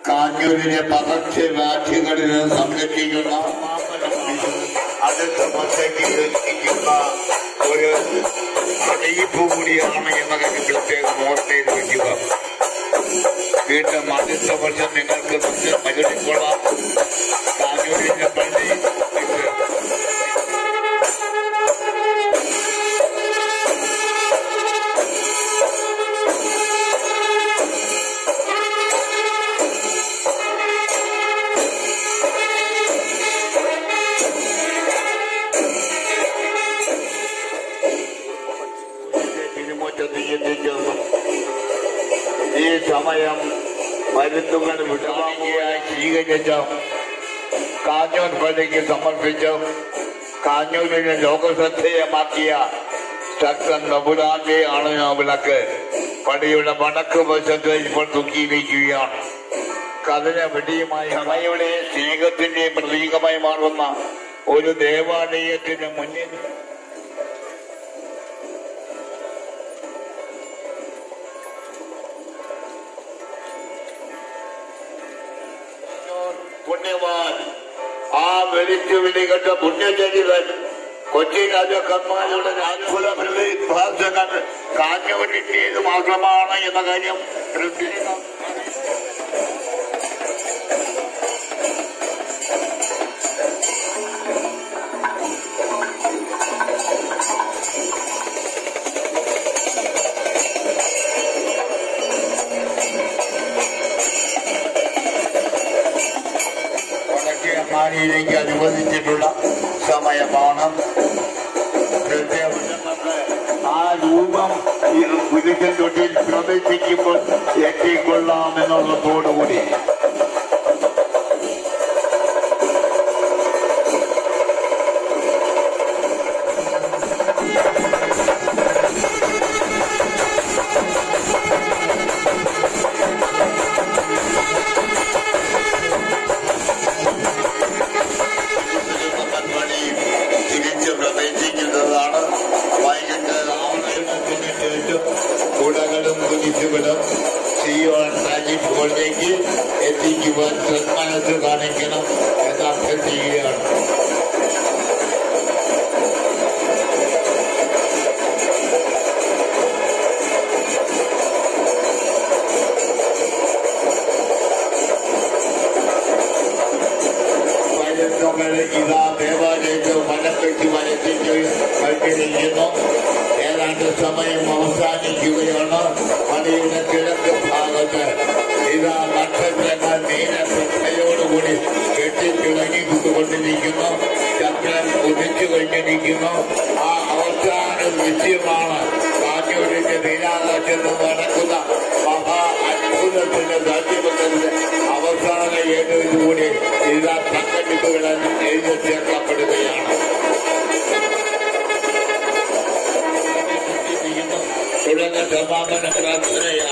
കാഞ്ഞൂരിലെ പകർച്ചവ്യാധികളിൽ നിന്ന് സംരക്ഷിക്കുന്ന അടുത്ത പദ്ധതി എത്തിക്കുന്ന ഒരു അറിയിപ്പ് കൂടിയാണ് എന്ന കാര്യം പ്രത്യേകം ഓർത്ത് ചെയ്ത് വയ്ക്കുക വീണ്ടും അടുത്ത വർഷം നിങ്ങൾക്ക് മകിടിക്കൊള്ളാം കാഞ്ഞൂരിന്റെ പള്ളി ഇത് തിരുമുറ്റത്ത് എത്തിച്ചേർന്നു ഈ സമയം മരുന്നുകൾ വിടവാങ്ങിയായി സ്വീകരിച്ച കാഞ്ഞൂർ പള്ളിക്ക് സമർപ്പിച്ചു കാഞ്ഞൂരിനെ ലോകശ്രദ്ധേയമാക്കിയ ശക്തൻ നബുലാന്റെ ആണ് ആ വിളക്ക് പടിയുടെ വടക്ക് വശത്ത് ഇപ്പോൾ തൂക്കിയിരിക്കുകയാണ് കഥന വെടിയുമായി സമയുടെ സ്നേഹത്തിന്റെ പ്രതീകമായി മാറുന്ന ഒരു ദേവാലയത്തിന് മുന്നിൽ പുണ്യവാൻ ആ വെളിച്ചു വിളികെട്ട പുണ്യചരിതൻ കൊച്ചി രാജക്കന്മാരുടെ അത്ഭുത പ്രതിഭാസങ്ങൾ കാഞ്ഞൂരിൻ്റേത് മാത്രമാണ് എന്ന കാര്യം പ്രത്യേകം വടക്കേ അങ്ങാടിയിലേക്ക് അനുവദിച്ചിട്ടുള്ള സമയമാണ് പ്രത്യേകം ആ രൂപം ഈ പുരുഷൻ തൊട്ടിൽ പ്രവേശിക്കുമ്പോൾ എത്തിക്കൊള്ളാം എന്നുള്ളതോടുകൂടി പരിപാടിയും തിരിച്ച് പ്രവേശിക്കുന്നതാണ് വൈകിട്ട് ആറരത്തിന് ശേഷം കുടകളും കുരിശുകളും സിയോൺ രാജിപ്പോഴേക്ക് എത്തിക്കുവാൻ സന്മനസ് കാണിക്കണം എന്ന് അഭ്യർത്ഥിക്കുകയാണ് പൈലറ്റുകൾ ഇതാ ദേവാലയത്തിൽ വലപ്പെട്ടി വലത്തിച്ച് കഴിഞ്ഞിരിക്കുന്നു ഏതാണ്ട് സമയം അവസാനിക്കുകയാണ് പള്ളിയുടെ കിഴക്ക് ഭാഗത്ത് ഇതാ നക്ഷത്രങ്ങൾ നീലശ്രദ്ധയോടുകൂടി കെട്ടിത്തിളങ്ങി കൊണ്ടിരിക്കുന്നു ചന്ദ്രൻ ഉദിച്ചു കഴിഞ്ഞിരിക്കുന്നു ആ അവസാന ദൃശ്യമാണ് കാഞ്ഞൂരിന്റെ നീലാകാശത്ത് നടക്കുന്ന മഹാ അത്ഭുതത്തിന്റെ സാധ്യതയുടെ അവസാന ഏഴുകൂടി ഇതാ സംഘടിപ്പുകൾ എഴുതി ചേർക്കപ്പെടുകയാണ് തുടർന്ന് സമാപന പ്രാർത്ഥനയാണ്